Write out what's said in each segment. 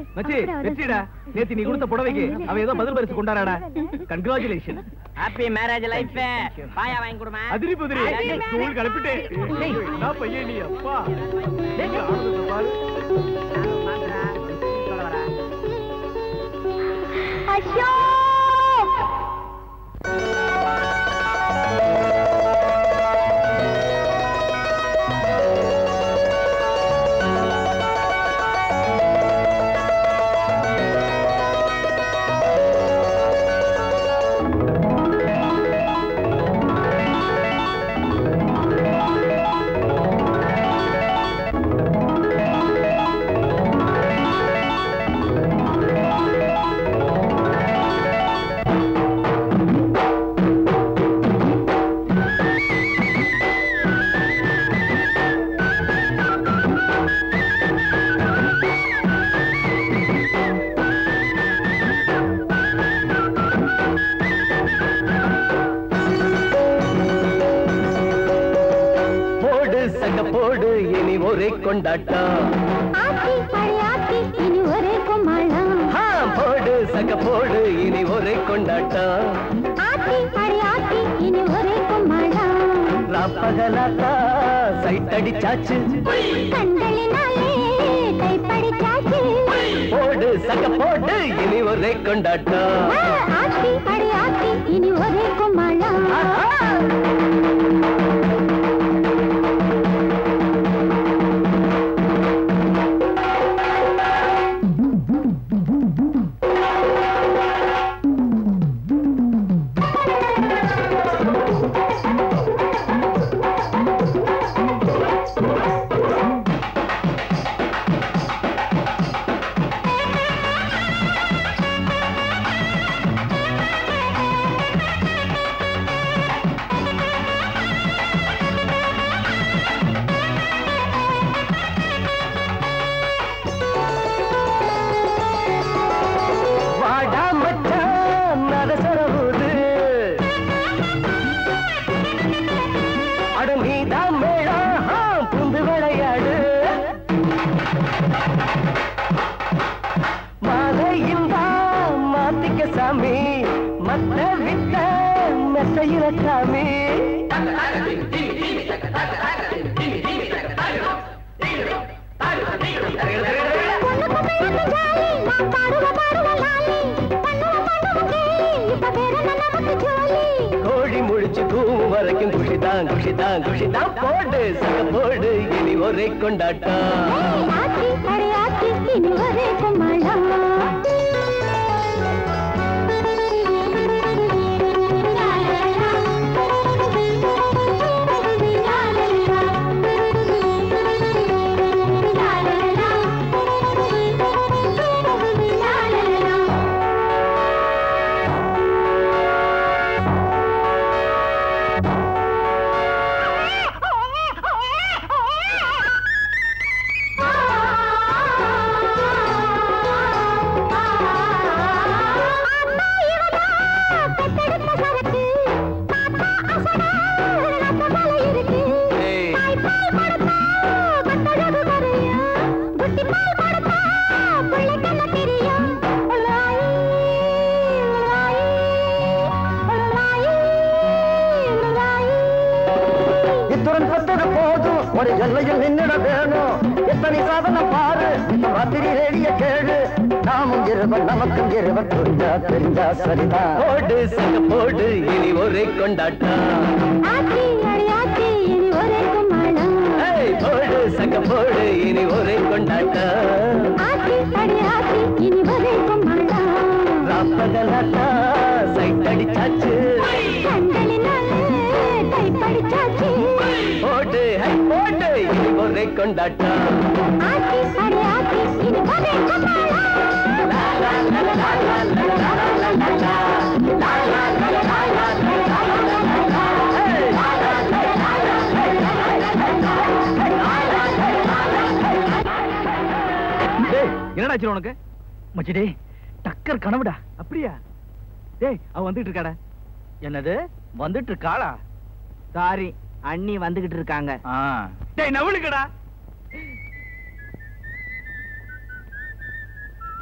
மச்சி வெற்றிடா நேத்து நீ கொடுத்த புடவைக்கு அவ ஏதோ பதில் பரிசு கொண்டாடாடா கங்க்ராச்சுலேஷன் ஹாப்பி மேரேஜ் லைஃப் பாயா வாங்கி கொடுமா அதிரி புதிரி ஸ்கூல் கிளப்பிட்டே நான் பையன் நீ அப்பா டேய், ஆனந்தத்தை பாரு. போடு சக போடு இனி ஒரே கொண்டாட்டம் ஆத்தி பழையாத்தி இனி ஒரே கும்மாளம் ஆ, போடு சக போடு இனி ஒரே கொண்டாட்டம் ஆத்தி பழையாத்தி இனி ஒரே கும்மாளம் ராப்பகலாத்தா சைட் அடிச்சாச்சு கண்களினாலே கைப்படிச்சாச்சு போடு சக போடு இனி ஒரே கொண்டாட்டம் ஆ, ஆத்தி பழையாத்தி இனி ஒரே கும்மாளம் வாடா மச்சான் நரசரவுது அட நீதான் மேளா புந்து விளையாடு மாலையில் தான் மாத்திக்க சாமி மத்த விட்ட மெத்தையில சாமி பொண்ணு பொண்ணையாக்கு ஜாலி நான் பாடுவ பாடுவ லாலி பண்ணுவ பண்ணுவ கேலி இப்ப வேற என்ன நமக்கு ஜோலி கோழி முழிச்சு கூவும் வரைக்கும் குஷிதான் குஷிதான் குஷிதான் போடு சக போடு இனி ஒரே கொண்டாட்டம் ஏய், ஆத்தி பழையாத்தி இனி ஒரே கும்மாளம் ஏய். இத்துடன் பத்தது போதும் ஒரு எல்லையில் நின்னிட வேணும் இத்தனை சாதனை பாரு இந்த ராத்திரி ரேடிய கேளு நாமும் இருவர் நமக்கும் இருவர் புரிஞ்சா தெரிஞ்சா சரிதான் போடு சக போடு இனி ஒரே கொண்டாட்டம் ஏய், போடு சக போடு இனி ஒரே கொண்டாட்டம் ராப்பகலாட்டா சைட் அடிச்சாச்சு போடு ஹை, போடு இனி ஒரே கொண்டாட்டம் டேய் என்னடா ஆச்சு உனக்கு மச்சி டேய் டக்கர் கனவுடா அப்படியா டேய் அவ வந்துட்டு இருக்காடா என்னது வந்துட்டு இருக்காளா சாரி அண்ணி வந்துகிட்டு இருக்காங்க ஆ டேய் நவளுக்கடா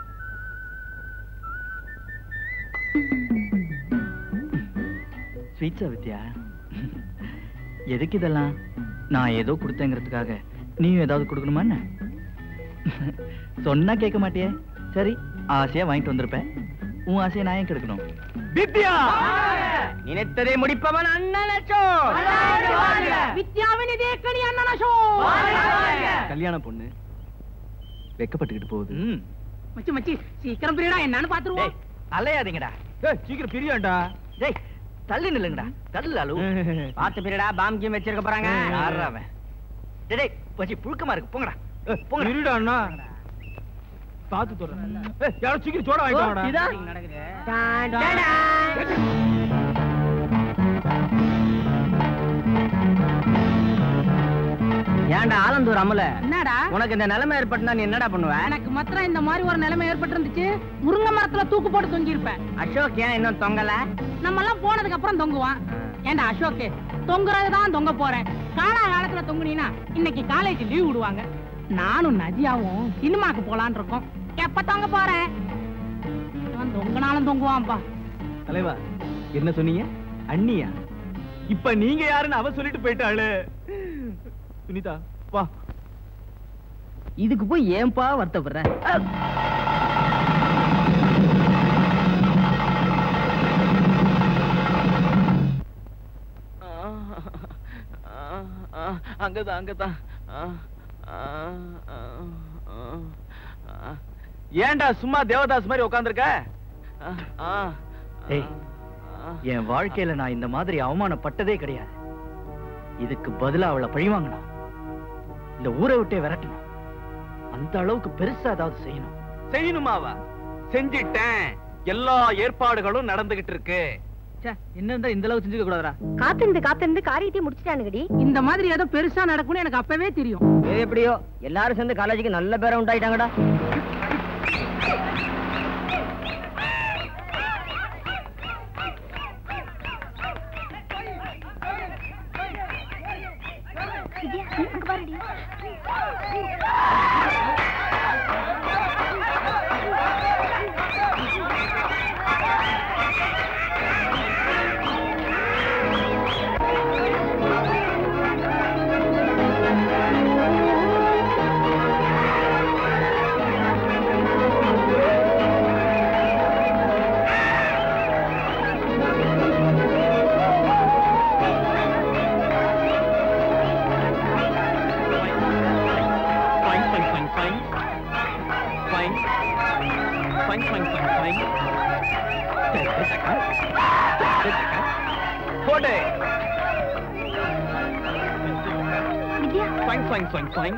ஸ்வீட்ஸா வித்யா எதுக்கு இதெல்லாம் நான் ஏதோ கொடுத்தேங்கிறதுக்காக நீயும் ஏதாவது கொடுக்கணுமா என்ன சொன்னா கேட்க மாட்டியே சரி ஆசையா வாங்கிட்டு வந்திருப்பேன் உன் ஆசையை நான் ஏன் கெடுக்கணும் வித்யா நினைத்ததை முடிப்பவன் அண்ணன் வித்யாவின் இதே கனி அண்ணனஷோ கல்யாண பொண்ணு வெக்கப்பட்டுக்கிட்டு போகுது மச்சி மச்சி சீக்கிரம் பிரியடா என்னன்னு பாத்துருவோம் டேய் அலையாதீங்கடா சீக்கிரம் பிரியாண்டா டேய் தள்ளி நில்லுங்கடா தள்ளு அலு பாத்து பிரிடா பாம் கீம் வச்சிருக்க போறாங்க யாரா அவன் டேய் டேய் வச்சி புழுக்கமா இருக்கு போங்கடா போங்கடா இருடா அண்ணா பாத்து தோறேன் யாரும் சீக்கிரம் சோட வாங்கிட்டு இதா? நடக்குது ஏன்டா ஆலந்தூர் அமல என்னடா உனக்கு இந்த நிலைமை ஏற்பட்டுனா நீ என்னடா பண்ணுவ எனக்கு மாத்திரம் இந்த மாதிரி ஒரு நிலைமை ஏற்பட்டு இருந்துச்சு முருங்கை மரத்துல தூக்கு போட்டு தொங்கி இருப்பேன் அசோக் ஏன் இன்னும் தொங்கல நம்ம எல்லாம் போனதுக்கு அப்புறம் தொங்குவான் ஏன்டா அசோக் தொங்குறது தான் தொங்க போறேன் காலா காலத்துல தொங்குனீனா இன்னைக்கு காலேஜ் லீவ் விடுவாங்க நானும் நதியாவும் சினிமாக்கு போலான்னு இருக்கோம் எப்ப தொங்க போறேன் இவன் தொங்குனாலும் தொங்குவான்பா தலைவா என்ன சொன்னீங்க அண்ணியா இப்ப நீங்க யாருன்னு அவ சொல்லிட்டு போயிட்டாளு சுனிதா வா இதுக்கு போய் ஏன்பா வருத்தப்படுற அங்கதான் அங்கதான் ஏன்டா சும்மா தேவதாஸ் மாதிரி உட்காந்துருக்க டேய், என் வாழ்க்கையில நான் இந்த மாதிரி அவமானப்பட்டதே கிடையாது இதுக்கு பதிலா அவளை பழிவாங்கணும் இந்த ஊரை விட்டே விரட்டணும் அந்த அளவுக்கு பெருசா ஏதாவது செய்யணும் செய்யணுமாவா செஞ்சிட்டேன் எல்லா ஏற்பாடுகளும் நடந்துகிட்டு இருக்கு என்ன இருந்தா இந்த அளவுக்கு செஞ்சுக்க கூடாதா காத்திருந்து காத்திருந்து காரியத்தையும் முடிச்சிட்டானுங்கடி இந்த மாதிரி ஏதோ பெருசா நடக்கும்னு எனக்கு அப்பவே தெரியும் எது எப்படியோ எல்லாரும் சேர்ந்து காலேஜுக்கு நல்ல பேரை உண்டாயிட்டாங்கடா வித்யா, அங்க பாருடி Fine, fine, fine, fine. Fine. Fine, fine, fine, fine. போடு Vidya fine fine fine fine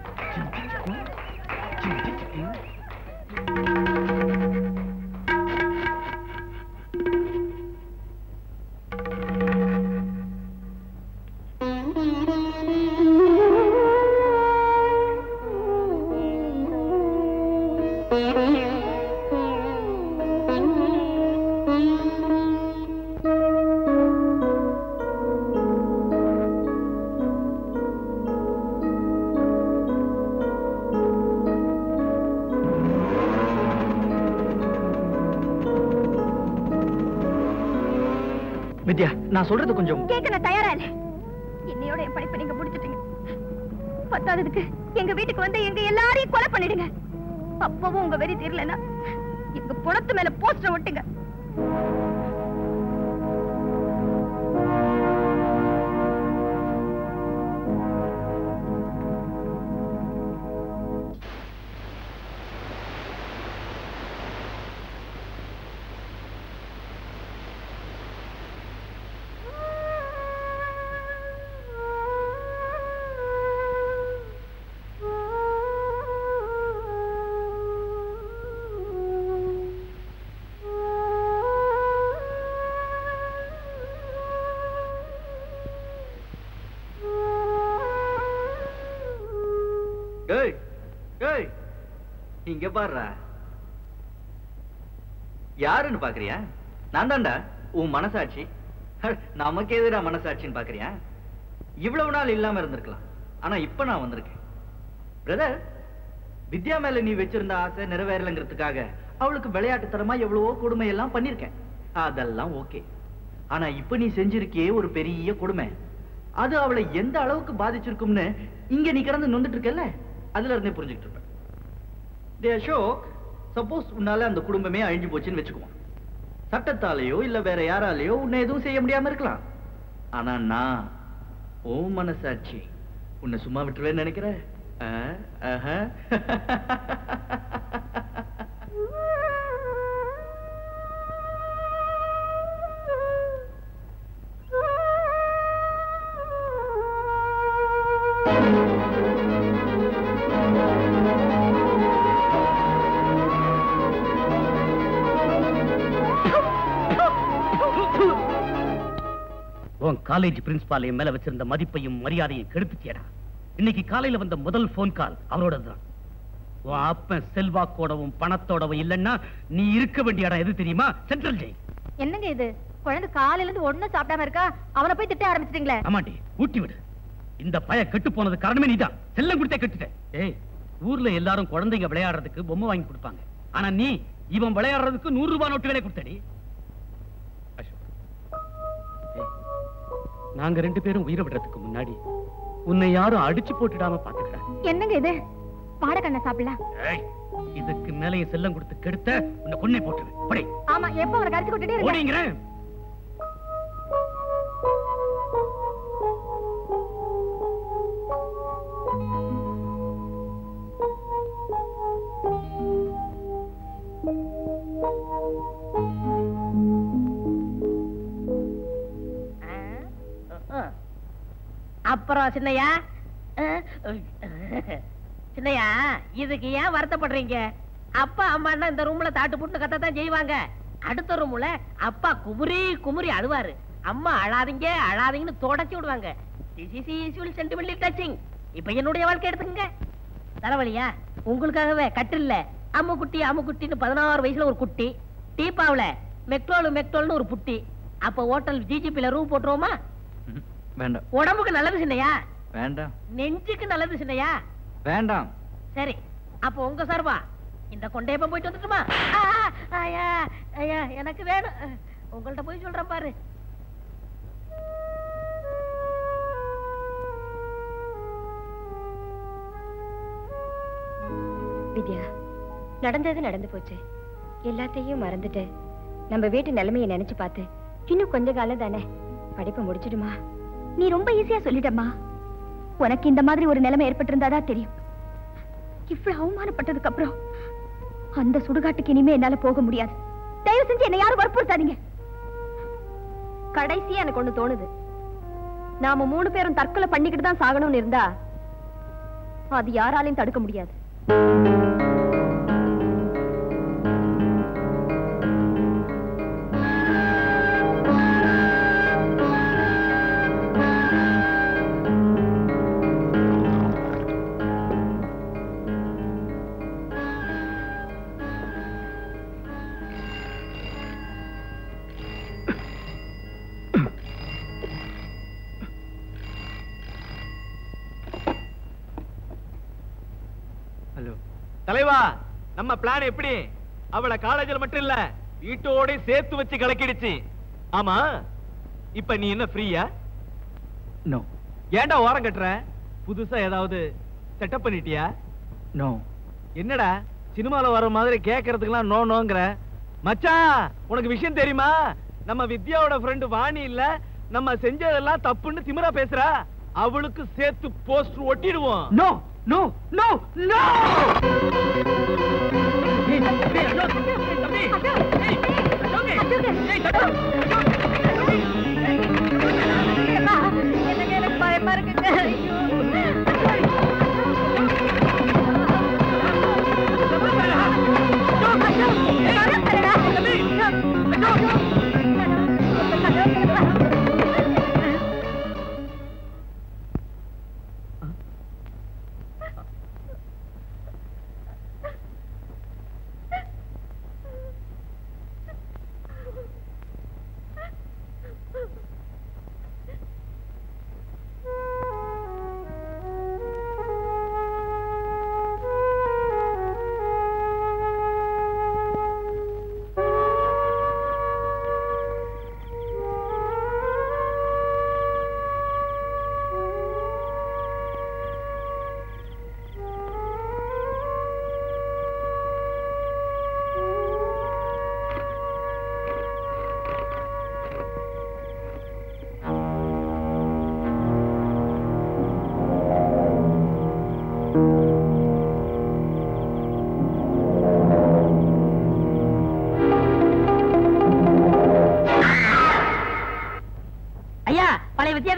Vidya நான் சொல்றது கொஞ்சம் கேட்க நான் தயாரா இல்ல என்னையோட என் படிப்பை நீங்க முடிச்சிட்டீங்க பத்தாததுக்கு எங்க வீட்டுக்கு வந்து எங்க எல்லாரையும் கொலை பண்ணிடுங்க அப்பவும் உங்க வெறி தீரலன்னா எங்க புணத்து மேல போஸ்டர் ஒட்டுங்க ஏய் ஏய் இங்க பாருடா யாருன்னு பாக்குறியா நான் தான்டா உன் மனசாட்சி அட, நமக்கு எதுடா மனசாட்சின்னு பாக்குறியா இவ்வளவு நாள் இல்லாம இருந்திருக்கலாம் ஆனா இப்ப நான் வந்திருக்கேன் பிரதர் வித்யா மேல நீ வச்சிருந்த ஆசை நிறைவேறலைங்கிறதுக்காக அவளுக்கு விளையாட்டுத்தனமா எவ்வளவோ கொடுமை எல்லாம் பண்ணிருக்கேன் அதெல்லாம் ஓகே ஆனா இப்ப நீ செஞ்சிருக்கியே ஒரு பெரிய கொடுமை அது அவளை எந்த அளவுக்கு பாதிச்சிருக்கும்னு இங்க நீ கிடந்து நொந்துட்டு இருக்கல அதுல இருந்தே புரிஞ்சுக்கிட்டு இருப்ப டே அசோக் சப்போஸ் உன்னால அந்த குடும்பமே அழிஞ்சு போச்சுன்னு வச்சுக்குவோம் சட்டத்தாலேயோ இல்ல வேற யாராலேயோ உன்னை எதுவும் செய்ய முடியாம இருக்கலாம் ஆனா நான் ஓ மனசாட்சி உன்னை சும்மா விட்டுருவேன்னு நினைக்கிற ஆ, ஆஹா. உன் காலேஜ் பிரின்சிபால் என் மேல வச்சிருந்த மதிப்பையும் மரியாதையும் கெடுத்துச்சேடா இன்னைக்கு காலையில வந்த முதல் போன் கால் அவரோட தான் உன் அப்பன் செல்வாக்கோடவும் பணத்தோடவும் இல்லைன்னா நீ இருக்க வேண்டிய இடம் எது தெரியுமா சென்ட்ரல் ஜெயில் என்னங்க இது குழந்தை காலையில இருந்து ஒண்ணும் சாப்பிடாம இருக்கா அவனை போய் திட்ட ஆரம்பிச்சிட்டீங்களே ஆமாண்டி ஊட்டி விடு இந்த பய கெட்டு போனது காரணமே நீதான் செல்லம் கொடுத்தே கெட்டுட்ட ஏய் ஊர்ல எல்லாரும் குழந்தைங்க விளையாடுறதுக்கு பொம்மை வாங்கி கொடுப்பாங்க ஆனா நீ இவன் விளையாடுறதுக்கு நூறு ரூபாய் நோட்டுகளே கொடுத்தடி அசோக். ஏய், நாங்க ரெண்டு பேரும் உயிரை விடுறதுக்கு முன்னாடி உன்னை யாரும் அடிச்சு போட்டுடாம பாத்துக்கிறேன் என்னங்க இது பாடக்கண்ண சாப்பிடலாம் ஏய், இதுக்கு மேலே என் செல்லம் கொடுத்து கெடுத்த உன்னை கொன்னே போட்டுருவேன் படை ஆமா எப்ப அவரை கரைச்சு கொட்டுட்டே இருங்க ஓடிங்கிறேன் அப்புறம் சின்னையா சின்னையா இதுக்கு ஏன் வருத்தப்படுறீங்க அப்பா அம்மான்னா இந்த ரூம்ல தாட்டு புட்டு கத்தத்தான் செய்வாங்க அடுத்த ரூம்ல அப்பா குமுறி குமுறி அழுவாரு அம்மா அழாதீங்க அழாதீங்கன்னு தொடச்சி விடுவாங்க This is usual sentimental touching. இப்ப என்னுடைய வாழ்க்கை எடுத்துக்கங்க தலைவலியா உங்களுக்காகவே கட்டில்ல அம்முக்குட்டி அம்முக்குட்டின்னு பதினாறு வயசுல ஒரு குட்டி டீப்பாவுல மெக்டோலு மெக்டோல்னு ஒரு புட்டி அப்ப ஹோட்டல் ஜிஜிபில ரூம் போட்டுருவோமா ம், வேண்டாம் உடம்புக்கு நல்லது சின்னையா வேண்டாம் நெஞ்சுக்கு நல்லது சின்னையா வேண்டாம் சரி அப்ப உங்க சார்பா இந்த கொண்டையப்ப போயிட்டு வந்துட்டுமா ஆ, ஐயா ஐயா எனக்கு வேணும் உங்கள்ட்ட போய் சொல்றேன் பாரு வித்யா நடந்தது நடந்து போச்சு எல்லாத்தையும் மறந்துட்டு நம்ம வீட்டு நிலைமையை நினைச்சு பார்த்து இன்னும் கொஞ்ச காலம் தானே படிப்பை முடிச்சிடுமா நீ ரொம்ப ஈஸியா சொல்லிட்டம்மா உனக்கு இந்த மாதிரி ஒரு நிலைமை ஏற்பட்டிருந்தாதான் தெரியும் இவ்வளவு அவமானப்பட்டதுக்கு அப்புறம் அந்த சுடுகாட்டுக்கு இனிமே என்னால போக முடியாது தயவு செஞ்சு என்னை யாரும் வற்புறுத்தாதீங்க கடைசியா எனக்கு ஒண்ணு தோணுது நாம மூணு பேரும் தற்கொலை பண்ணிக்கிட்டு தான் சாகணும்னு இருந்தா அது யாராலையும் தடுக்க முடியாது ஹலோ தலைவா நம்ம பிளான் எப்படி அவளை காலேஜ்ல மட்டும் இல்ல வீட்டோட சேர்த்து வச்சு கலக்கிடுச்சு ஆமா இப்ப நீ என்ன ஃப்ரீயா நோ ஏன்டா ஓரம் கட்டுற புதுசா ஏதாவது செட்டப் பண்ணிட்டியா நோ என்னடா சினிமால வர மாதிரி கேக்குறதுக்கெல்லாம் நோ நோங்கிற மச்சான் உனக்கு விஷயம் தெரியுமா நம்ம வித்யாவோட ஃப்ரெண்டு வாணி இல்ல நம்ம செஞ்சதெல்லாம் தப்புன்னு திமிரா பேசுறா அவளுக்கு சேர்த்து போஸ்டர் ஒட்டிடுவோம் நோ நோ நோ நோ என்னங்க எனக்கு பயமா இருக்குங்க ஐயோ.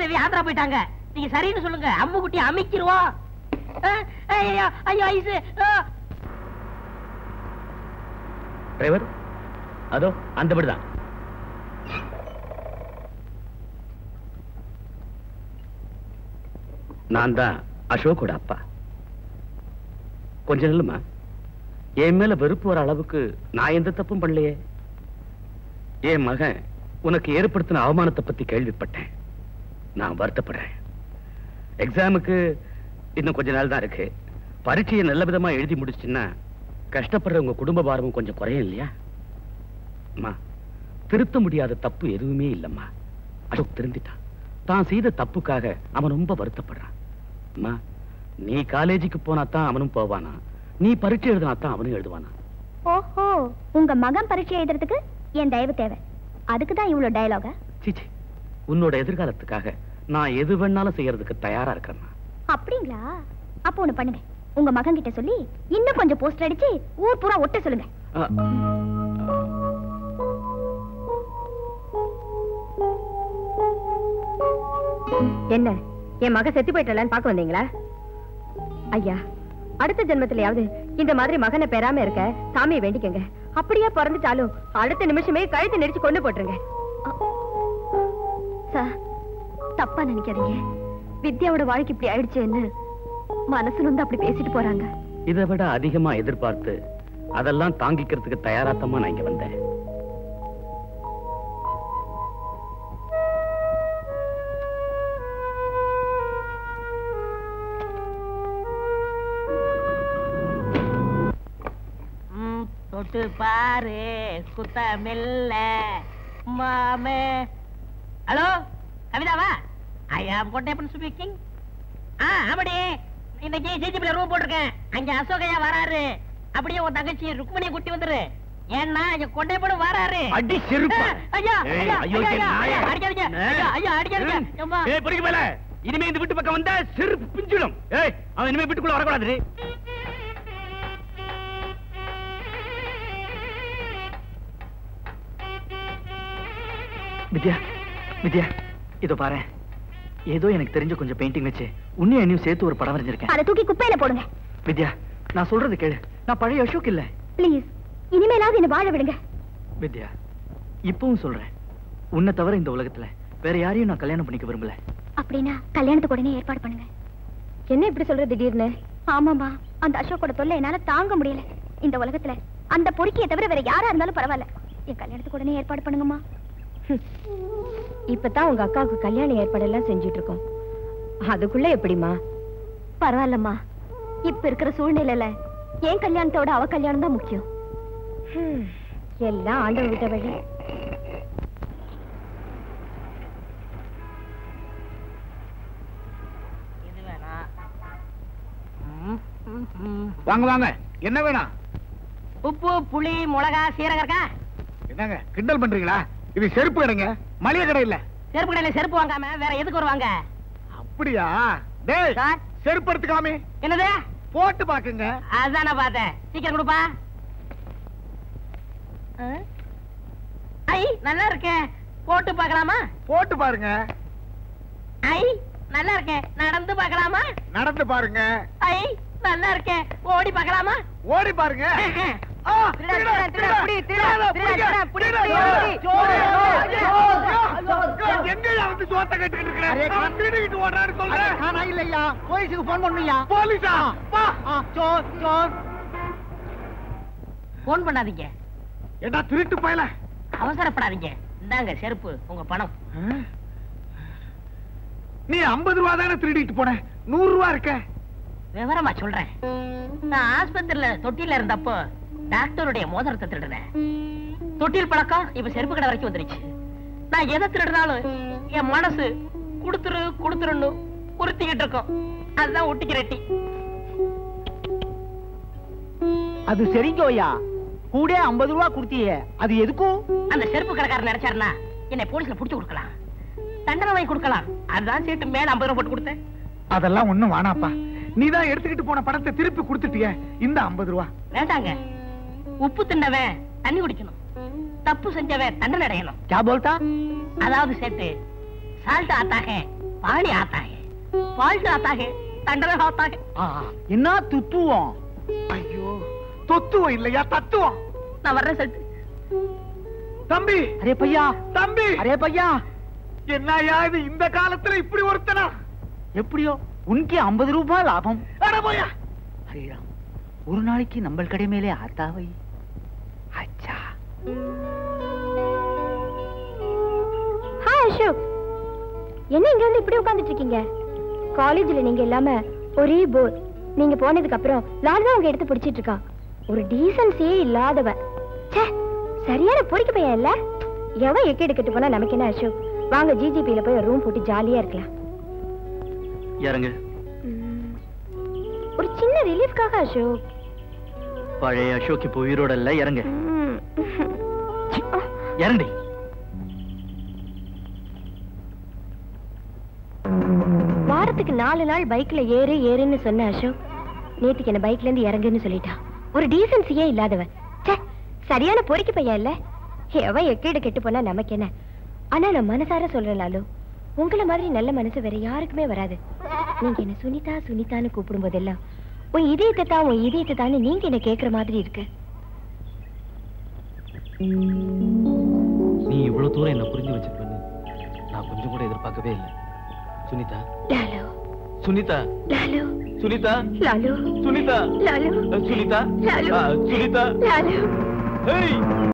தேவி ஆந்திரா போயிட்டாங்க நீங்க சரின்னு சொல்லுங்க அம்மு குட்டி அமைக்கிருவோம் ஆ, ஐயோ ஐயோ ஐசு ஆ. டிரைவர் அதோ அந்த வீடுதான் நான் தான் அசோக்கோட அப்பா கொஞ்சம் நில்லுமா என் மேல வெறுப்பு வர அளவுக்கு நான் எந்த தப்பும் பண்ணலையே என் மகன் உனக்கு ஏற்படுத்தின அவமானத்தை பத்தி கேள்விப்பட்டேன் நான் வருத்தப்படுறேன் எக்ஸாமுக்கு இன்னும் கொஞ்ச நாள் தான் இருக்கு பரீட்சையை நல்ல விதமா எழுதி முடிச்சுன்னா கஷ்டப்படுற உங்க குடும்ப பாரமும் கொஞ்சம் குறையும் இல்லையா அம்மா திருத்த முடியாத தப்பு எதுவுமே இல்லம்மா அசோக் திருந்திட்டான் தான் செய்த தப்புக்காக அவன் ரொம்ப வருத்தப்படுறான் அம்மா நீ காலேஜுக்கு போனா தான் அவனும் போவானா நீ பரீட்சை எழுதினா தான் அவனும் எழுதுவானா ஓஹோ உங்க மகன் பரீட்சை எழுதுறதுக்கு என் தயவு தேவை அதுக்கு தான் இவ்வளவு டயலாக சீச்சி உன்னோட எதிர்காலத்துக்காக நான் எது வேணாலும் செய்யறதுக்கு தயாரா இருக்கேன் அப்படிங்களா அப்போ ஒண்ணு பண்ணுங்க உங்க மகன் கிட்ட சொல்லி இன்னும் கொஞ்சம் போஸ்டர் அடிச்சு ஊர் பூரா ஒட்ட சொல்லுங்க என்ன என் மக செத்து போயிட்டலன்னு பார்க்க வந்தீங்களா ஐயா அடுத்த ஜென்மத்திலயாவது இந்த மாதிரி மகனை பெறாம இருக்க சாமியை வேண்டிக்கங்க அப்படியே பிறந்துட்டாலும் அடுத்த நிமிஷமே கழுத்து நெரிச்சு கொண்டு போட்டுருங்க சார் தப்பா நினைக்காதீங்க வித்யாவோட வாழ்க்கை இப்படி ஆயிடுச்சேன்னு மனசுல வந்து அப்படி பேசிட்டு போறாங்க இதை விட அதிகமா எதிர்பார்த்து அதெல்லாம் தாங்கிக்கிறதுக்கு தயாராத்தமா நான் இங்க வந்தேன் ம், தொட்டு பாரு குத்த மெல்ல மாமே ஹலோ கவிதாவா ஐ ஆம் கொட்டையப்பன் ஸ்பீக்கிங் ஆ ஆமாடி இன்னைக்கு ஜிஜிபில ரூம் போட்டிருக்கேன் அங்க அசோகையா வராரு அப்படியே உன் தங்கச்சி ருக்மணியை கூட்டி வந்துரு ஏன்னா இங்க கொண்டைப்படும் வராரு அடி செருப்பா. ஐயா ஏய், ஐயா ஐயோ, ஐயா, என் நாயே. ஐயா அடிக்காதீங்க ஐயா, ஐயா அடிக்காதீங்க அம்மா. ஏய் பொறுக்கி மேல இனிமே இந்த வீட்டு பக்கம் வந்தா செருப்பு பிஞ்சிடும் ஏய் அவன் இனிமே வீட்டுக்குள்ள வரக்கூடாது வித்யா வித்யா இதோ பாரு ஏதோ எனக்கு தெரிஞ்ச கொஞ்சம் பெயிண்டிங் வச்சு உன்னையும் என்னையும் சேர்த்து ஒரு படம் வரைஞ்சிருக்கேன் அதை தூக்கி குப்பையில போடுங்க வித்யா நான் சொல்றது கேளு நான் பழைய அசோக் இல்ல ப்ளீஸ் இனிமேலாவது என்ன வாழ விடுங்க வித்யா இப்பவும் சொல்றேன் உன்னை தவிர இந்த உலகத்துல வேற யாரையும் நான் கல்யாணம் பண்ணிக்க விரும்பல அப்படின்னா கல்யாணத்துக்கு உடனே ஏற்பாடு பண்ணுங்க என்ன இப்படி சொல்ற திடீர்னு ஆமாமா அந்த அசோக்கோட தொல்லை என்னால தாங்க முடியல இந்த உலகத்துல அந்த பொறுக்கியை தவிர வேற யாரா இருந்தாலும் பரவாயில்ல என் கல்யாணத்துக்கு உடனே ஏற்பாடு பண்ணுங்கம்மா இப்பதான் உங்க அக்காவுக்கு கல்யாண ஏற்பாடெல்லாம் செஞ்சுட்டு இருக்கோம் அதுக்குள்ள எப்படிமா பரவாயில்லம்மா இப்ப இருக்கிற சூழ்நிலையில என் கல்யாணத்தோட அவ கல்யாணம் தான் முக்கியம் எல்லாம் ஆண்டவன் விட்ட வழி இது வேணாம் ம், ம், ம். வாங்க வாங்க என்ன வேணும் உப்பு புளி மிளகா சீரகம் இருக்கா என்னங்க கிண்டல் பண்றீங்களா இது செருப்பு கடைங்க மளிகை கடை இல்ல செருப்பு கடையில செருப்பு வாங்காம வேற எதுக்கு வருவாங்க அப்படியா டேய் சார். செருப்பு எடுத்துக்காமே என்னது போட்டு பாக்குங்க அதான் நான் பார்த்தேன் சீக்கிரம் கொடுப்பா ஆ? ஐ நல்லா இருக்கே போட்டு பார்க்கலாமா போட்டு பாருங்க ஐ நல்லா இருக்கே நடந்து பார்க்கலாமா நடந்து பாருங்க ஐ நல்லா இருக்கே ஓடி பார்க்கலாமா ஓடி பாருங்க ஆ, திருடா, திருடா, திருடா, திருடா, புடி, திருடா, திருடா, திருடா, புடிங்க, திருடா, புடி, திருடா, புடி, சோறு, புடி. சோறு, சோறு. எங்கய்யா வந்து சோத்தை கட்டிக்கிட்டு இருக்கிற? நான் திருடிக்கிட்டு ஓடுறான்னு சொல்றேன். நான் இல்லையா போலீஸுக்கு போன் பண்ணுயா போலீஸா? வா. சோர் சோர் போன் பண்ணாதீங்க ஏண்டா திருட்டு பயல அவசரப்படாதீங்க இந்தாங்க செருப்பு உங்க பணம் நீ 50 ரூபா தானே திருடிட்டு போன நூறு ரூபா இருக்க விவரமா சொல்றேன் நான் ஆஸ்பத்திரியில தொட்டில இருந்தப்போ டாக்டருடைய மோதிரத்தை திருடுனேன் தொட்டில் பழக்கம் இப்ப செருப்பு கடை வரைக்கும் வந்துருச்சு நான் எதை திருடினாலும் என் மனசு குடுத்துரு குடுத்துருன்னு உறுத்திக்கிட்டு இருக்கும் அதுதான் ஒட்டிக்கிறட்டி அது சரிங்கோயா கூட ஐம்பது ரூபா கொடுத்தியே அது எதுக்கும் அந்த செருப்பு கடைக்காரர் நினைச்சாருன்னா என்னை போலீஸ்ல புடிச்சு கொடுக்கலாம் தண்டனை வாங்கி கொடுக்கலாம் அதுதான் சீட்டு மேல ஐம்பது ரூபாய் போட்டு கொடுத்தேன் அதெல்லாம் ஒண்ணும் வேணாப்பா நீ தான் எடுத்துக்கிட்டு போன பணத்தை திருப்பி கொடுத்துட்டியே இந்த 50 ரூபா வேண்டாங்க உப்பு தின்னவன் தண்ணி குடிக்கணும் தப்பு செஞ்சவன் தண்டனை அடையணும் क्या बोलता அதாவது சேட்டு சால்ட் ஆத்தாக पानी आता है फॉल्ट आता है थंडर होता है என்ன துத்துவோம் ஐயோ தொத்துவம் இல்லையா தத்துவம் நான் வர்றேன் செட்டு தம்பி அரே பையா தம்பி அரே பையா என்னய்யா இது இந்த காலத்துல இப்படி ஒருத்தனா எப்படியோ உனக்கு ஐம்பது ரூபாய் லாபம் அட போயா ஹரிராம் ஒரு நாளைக்கு நம்ம கடை மேலே ஆத்தாவை அச்சா ஹாய் அசோக் என்ன இங்க வந்து இப்படி உட்கார்ந்துட்டு இருக்கீங்க காலேஜ்ல நீங்க இல்லாம ஒரே போர் நீங்க போனதுக்கு அப்புறம் லால் தான் உங்க எடுத்து பிடிச்சிட்டு இருக்கான் ஒரு டீசன்சியே இல்லாதவ ச்சே சரியான பொறிக்க பையன் இல்ல எவன் எக்கெடு கெட்டு போனா நமக்கு என்ன அசோக் வாங்க ஜிஜிபியில போய் ரூம் போட்டு ஜாலியா இருக்கலாம் இறங்க ம், ஒரு சின்ன ரிலீஃப்காக அசோக் பழைய அசோக் இப்போ உயிரோட இல்ல இறங்க ம். இறங்கடி வாரத்துக்கு நாலு நாள் பைக்ல ஏறு ஏறுன்னு சொன்ன அசோக் நேத்துக்கு என்ன பைக்ல இருந்து இறங்குன்னு சொல்லிட்டான் ஒரு டீசன்சியே இல்லாதவன் ச்சே சரியான பொறுக்கி பையன் இல்ல எவன் எக்கேடு கெட்டு போனா நமக்கு என்ன ஆனா நான் மனசார சொல்றேனாலும் உங்கள மாதிரி நல்ல மனசு வேற யாருக்குமே வராது நீங்க என்ன சுனிதா சுனிதான்னு கூப்பிடும் போதெல்லாம் உன் இதயத்தை தான் உன் இதயத்தை தான்னு நீங்க என்ன கேக்குற மாதிரி இருக்கு நீ இவ்வளவு தூரம் என்ன புரிஞ்சு வச்சுக்கணும்னு நான் கொஞ்சம் கூட எதிர்பார்க்கவே இல்லை சுனிதா லாலு சுனிதா லாலு சுனிதா லாலு சுனிதா லாலு சுனிதா லாலு ஆ, சுனிதா லாலு ஏய்